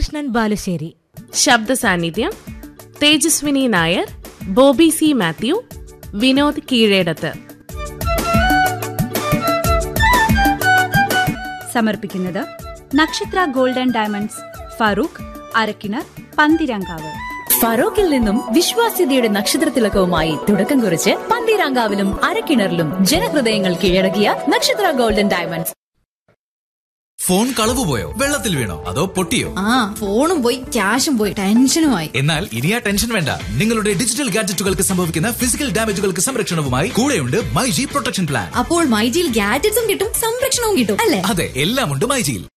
ഉണ്ണികൃഷ്ണൻ ബാലുശ്ശേരി ശബ്ദ സാന്നിധ്യം Tejaswini Nair Bobby C Mathew Vinod Keezhedath സമർപ്പിക്കുന്നത് നക്ഷത്ര ഗോൾഡൻ ഡയമണ്ട്സ് ഫാറൂഖ് അരക്കിണർ പന്തിരങ്കാവ് ഫറോക്കിൽ നിന്നും വിശ്വാസ്യതയുടെ നക്ഷത്രത്തിലക്കവുമായി തുടക്കം കുറിച്ച് പന്തീരാങ്കാവിലും അരക്കിണറിലും ജനഹൃദയങ്ങൾ കീഴടക്കിയ നക്ഷത്ര ഗോൾഡൻ ഡയമണ്ട്സ് ഫോൺ കളവ് പോയോ വെള്ളത്തിൽ വീണോ അതോ പൊട്ടിയോ ആ ഫോണും പോയി ക്യാഷും പോയി ടെൻഷനുമായി എന്നാൽ ഇനി ആ ടെൻഷൻ വേണ്ട നിങ്ങളുടെ ഡിജിറ്റൽ ഗാഡ്ജറ്റുകൾക്ക് സംഭവിക്കുന്ന ഫിസിക്കൽ ഡാമേജുകൾക്ക് സംരക്ഷണവുമായി കൂടെയുണ്ട് മൈ ജി പ്രൊട്ടക്ഷൻ പ്ലാൻ അപ്പോൾ മൈജിയിൽ ഗാഡ്ജറ്റ്സും കിട്ടും സംരക്ഷണവും കിട്ടും അല്ലേ അതെ എല്ലാം ഉണ്ട് മൈ ജിയിൽ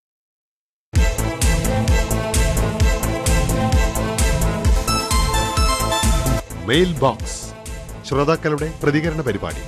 മെയിൽ ബോക്സ് ശ്രോതാക്കളുടെ പ്രതികരണ പരിപാടി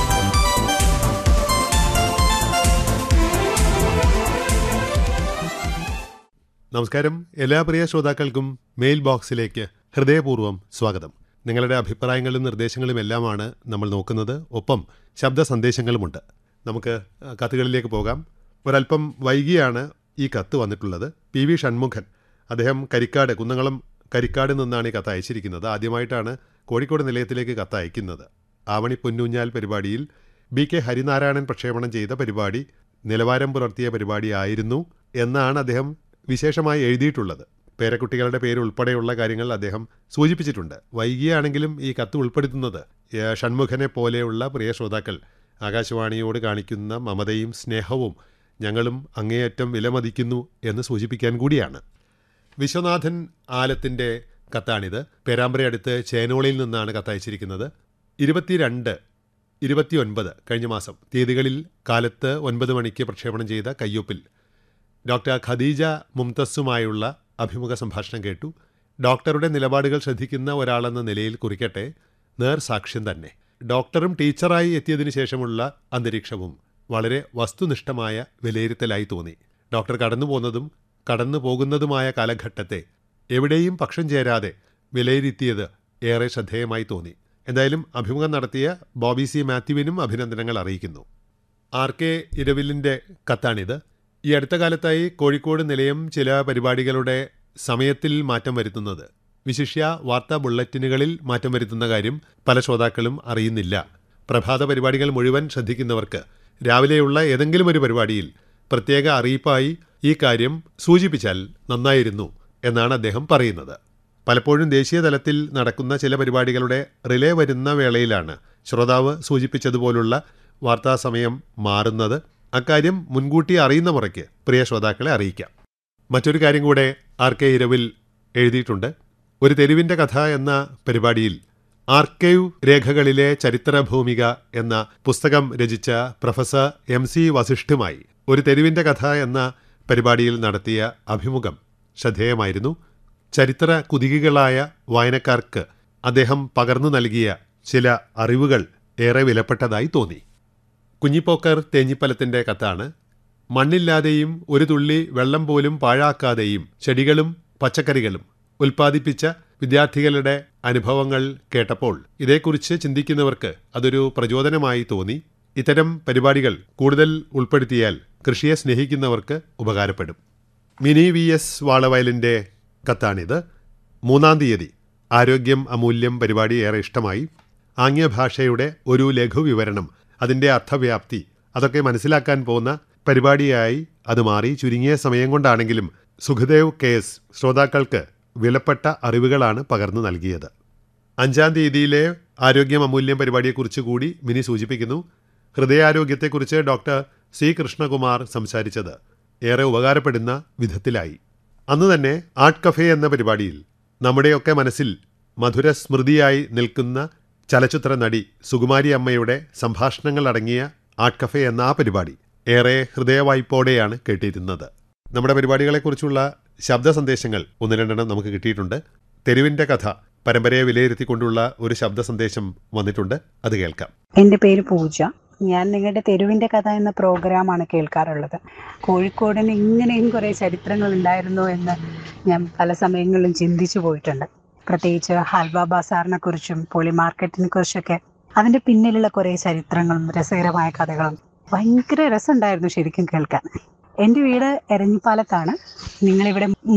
നമസ്കാരം എല്ലാ പ്രിയ ശ്രോതാക്കൾക്കും മെയിൽ ബോക്സിലേക്ക് ഹൃദയപൂർവ്വം സ്വാഗതം നിങ്ങളുടെ അഭിപ്രായങ്ങളും നിർദ്ദേശങ്ങളും എല്ലാമാണ് നമ്മൾ നോക്കുന്നത് ഒപ്പം ശബ്ദ സന്ദേശങ്ങളുമുണ്ട് നമുക്ക് ആ, കത്തുകളിലേക്ക് പോകാം ഒരല്പം വൈകിയാണ് ഈ കത്ത് വന്നിട്ടുള്ളത് പി വി ഷൺമുഖൻ അദ്ദേഹം കരിക്കാട് കുന്നംകുളം കരിക്കാട് നിന്നാണ് ഈ കത്ത് അയച്ചിരിക്കുന്നത് ആദ്യമായിട്ടാണ് കോഴിക്കോട് നിലയത്തിലേക്ക് കത്ത് അയക്കുന്നത് ആവണി പൊന്നൂഞ്ഞാൽ പരിപാടിയിൽ ബി കെ ഹരിനാരായണൻ പ്രക്ഷേപണം ചെയ്ത പരിപാടി നിലവാരം പുലർത്തിയ പരിപാടിയായിരുന്നു എന്നാണ് അദ്ദേഹം വിശേഷമായി എഴുതിയിട്ടുള്ളത് പേരക്കുട്ടികളുടെ പേര് ഉൾപ്പെടെയുള്ള കാര്യങ്ങൾ അദ്ദേഹം സൂചിപ്പിച്ചിട്ടുണ്ട് വൈകിയാണെങ്കിലും ഈ കത്ത് ഉൾപ്പെടുത്തുന്നത് ഏ, ഷൺമുഖനെ പോലെയുള്ള പ്രിയ ശ്രോതാക്കൾ ആകാശവാണിയോട് കാണിക്കുന്ന മമതയും സ്നേഹവും ഞങ്ങളും അങ്ങേയറ്റം വിലമതിക്കുന്നു എന്ന് സൂചിപ്പിക്കാൻ കൂടിയാണ് വിശ്വനാഥൻ ആലത്തിൻ്റെ കത്താണിത് പേരാമ്പ്ര അടുത്ത് ചേനോളിൽ നിന്നാണ് കത്തയച്ചിരിക്കുന്നത് ഇരുപത്തിരണ്ട് ഇരുപത്തിയൊൻപത് കഴിഞ്ഞ മാസം തീയതികളിൽ കാലത്ത് ഒൻപത് മണിക്ക് പ്രക്ഷേപണം ചെയ്ത കയ്യൊപ്പിൽ ഡോക്ടർ ഖദീജ മുംതസുമായുള്ള അഭിമുഖ സംഭാഷണം കേട്ടു ഡോക്ടറുടെ നിലപാടുകൾ ശ്രദ്ധിക്കുന്ന ഒരാളെന്ന നിലയിൽ കുറിക്കട്ടെ നേർ സാക്ഷ്യം തന്നെ ഡോക്ടറും ടീച്ചറായി എത്തിയതിനു ശേഷമുള്ള അന്തരീക്ഷവും വളരെ വസ്തുനിഷ്ഠമായ വിലയിരുത്തലായി തോന്നി ഡോക്ടർ കടന്നു പോകുന്നതും കടന്നു പോകുന്നതുമായ കാലഘട്ടത്തെ എവിടെയും പക്ഷം ചേരാതെ വിലയിരുത്തിയത് ഏറെ ശ്രദ്ധേയമായി തോന്നി എന്തായാലും അഭിമുഖം നടത്തിയ ബോബി സി മാത്യുവിനും അഭിനന്ദനങ്ങൾ അറിയിക്കുന്നു ആർ കെ ഇരവിലിൻ്റെ കത്താണിത് ഈ അടുത്ത കാലത്തായി കോഴിക്കോട് നിലയം ചില പരിപാടികളുടെ സമയത്തിൽ മാറ്റം വരുത്തുന്നത് വിശിഷ്യ വാർത്താ ബുള്ളറ്റിനുകളിൽ മാറ്റം വരുത്തുന്ന കാര്യം പല ശ്രോതാക്കളും അറിയുന്നില്ല പ്രഭാത പരിപാടികൾ മുഴുവൻ ശ്രദ്ധിക്കുന്നവർക്ക് രാവിലെയുള്ള ഏതെങ്കിലും ഒരു പരിപാടിയിൽ പ്രത്യേക അറിയിപ്പായി ഈ കാര്യം സൂചിപ്പിച്ചാൽ നന്നായിരുന്നു എന്നാണ് അദ്ദേഹം പറയുന്നത് പലപ്പോഴും ദേശീയ തലത്തിൽ നടക്കുന്ന ചില പരിപാടികളുടെ റിലേ വരുന്ന വേളയിലാണ് ശ്രോതാവ് സൂചിപ്പിച്ചതുപോലുള്ള വാർത്താ സമയം മാറുന്നത് അക്കാര്യം മുൻകൂട്ടി അറിയുന്ന മുറയ്ക്ക് പ്രിയ ശ്രോതാക്കളെ അറിയിക്കാം മറ്റൊരു കാര്യം കൂടെ ആർ കെ ഇരവിൽ എഴുതിയിട്ടുണ്ട് ഒരു തെരുവിൻ്റെ കഥ എന്ന പരിപാടിയിൽ ആർക്കൈവ് രേഖകളിലെ ചരിത്ര ഭൂമിക എന്ന പുസ്തകം രചിച്ച പ്രൊഫസർ എം സി വസിഷ്ഠുമായി ഒരു തെരുവിൻ്റെ കഥ എന്ന പരിപാടിയിൽ നടത്തിയ അഭിമുഖം ശ്രദ്ധേയമായിരുന്നു ചരിത്ര കുതികികളായ വായനക്കാർക്ക് അദ്ദേഹം പകർന്നു നൽകിയ ചില അറിവുകൾ ഏറെ വിലപ്പെട്ടതായി തോന്നി കുഞ്ഞിപ്പോക്കർ തേഞ്ഞിപ്പലത്തിൻ്റെ കത്താണ് മണ്ണില്ലാതെയും ഒരു തുള്ളി വെള്ളം പോലും പാഴാക്കാതെയും ചെടികളും പച്ചക്കറികളും ഉൽപ്പാദിപ്പിച്ച വിദ്യാർത്ഥികളുടെ അനുഭവങ്ങൾ കേട്ടപ്പോൾ ഇതേക്കുറിച്ച് ചിന്തിക്കുന്നവർക്ക് അതൊരു പ്രചോദനമായി തോന്നി ഇത്തരം പരിപാടികൾ കൂടുതൽ ഉൾപ്പെടുത്തിയാൽ കൃഷിയെ സ്നേഹിക്കുന്നവർക്ക് ഉപകാരപ്പെടും മിനി വി എസ് വാളവയലിൻ്റെ കത്താണിത് മൂന്നാം തീയതി ആരോഗ്യം അമൂല്യം പരിപാടി ഏറെ ഇഷ്ടമായി ആംഗ്യഭാഷയുടെ ഒരു ലഘുവിവരണം അതിൻ്റെ അർത്ഥവ്യാപ്തി അതൊക്കെ മനസ്സിലാക്കാൻ പോകുന്ന പരിപാടിയായി അത് മാറി ചുരുങ്ങിയ സമയം കൊണ്ടാണെങ്കിലും സുഖദേവ് കേസ് ശ്രോതാക്കൾക്ക് വിലപ്പെട്ട അറിവുകളാണ് പകർന്നു നൽകിയത് അഞ്ചാം തീയതിയിലെ ആരോഗ്യം അമൂല്യം പരിപാടിയെക്കുറിച്ച് കൂടി മിനി സൂചിപ്പിക്കുന്നു ഹൃദയാരോഗ്യത്തെക്കുറിച്ച് ഡോക്ടർ സി കൃഷ്ണകുമാർ സംസാരിച്ചത് ഏറെ ഉപകാരപ്പെടുന്ന വിധത്തിലായി അന്ന് തന്നെ ആർട്ട് കഫേ എന്ന പരിപാടിയിൽ നമ്മുടെയൊക്കെ മനസ്സിൽ മധുര സ്മൃതിയായി നിൽക്കുന്ന ചലച്ചിത്ര നടി സുകുമാരി അമ്മയുടെ സംഭാഷണങ്ങൾ അടങ്ങിയ ആർട്ട് കഫേ എന്ന ആ പരിപാടി ഏറെ ഹൃദയവായ്പോടെയാണ് കേട്ടിരുന്നത് നമ്മുടെ പരിപാടികളെക്കുറിച്ചുള്ള ശബ്ദ സന്ദേശങ്ങൾ ഒന്ന് രണ്ടെണ്ണം നമുക്ക് കിട്ടിയിട്ടുണ്ട് തെരുവിൻ്റെ കഥ പരമ്പരയെ വിലയിരുത്തിക്കൊണ്ടുള്ള ഒരു ശബ്ദ സന്ദേശം വന്നിട്ടുണ്ട് അത് കേൾക്കാം എൻ്റെ പേര് പൂജ ഞാൻ നിങ്ങളുടെ തെരുവിൻ്റെ കഥ എന്ന പ്രോഗ്രാമാണ് കേൾക്കാറുള്ളത് കോഴിക്കോടിന് ഇങ്ങനെയും കുറേ ചരിത്രങ്ങൾ ഉണ്ടായിരുന്നു എന്ന് ഞാൻ പല സമയങ്ങളിലും ചിന്തിച്ചു പോയിട്ടുണ്ട് പ്രത്യേകിച്ച് ഹൽവ ബാസാറിനെ കുറിച്ചും പോളി മാർക്കറ്റിനെ കുറിച്ചൊക്കെ അതിൻ്റെ പിന്നിലുള്ള കുറേ ചരിത്രങ്ങളും രസകരമായ കഥകളും ഭയങ്കര രസമുണ്ടായിരുന്നു ശരിക്കും കേൾക്കാൻ എൻ്റെ വീട് എരഞ്ഞിപ്പാലത്താണ് നിങ്ങളിവിടെ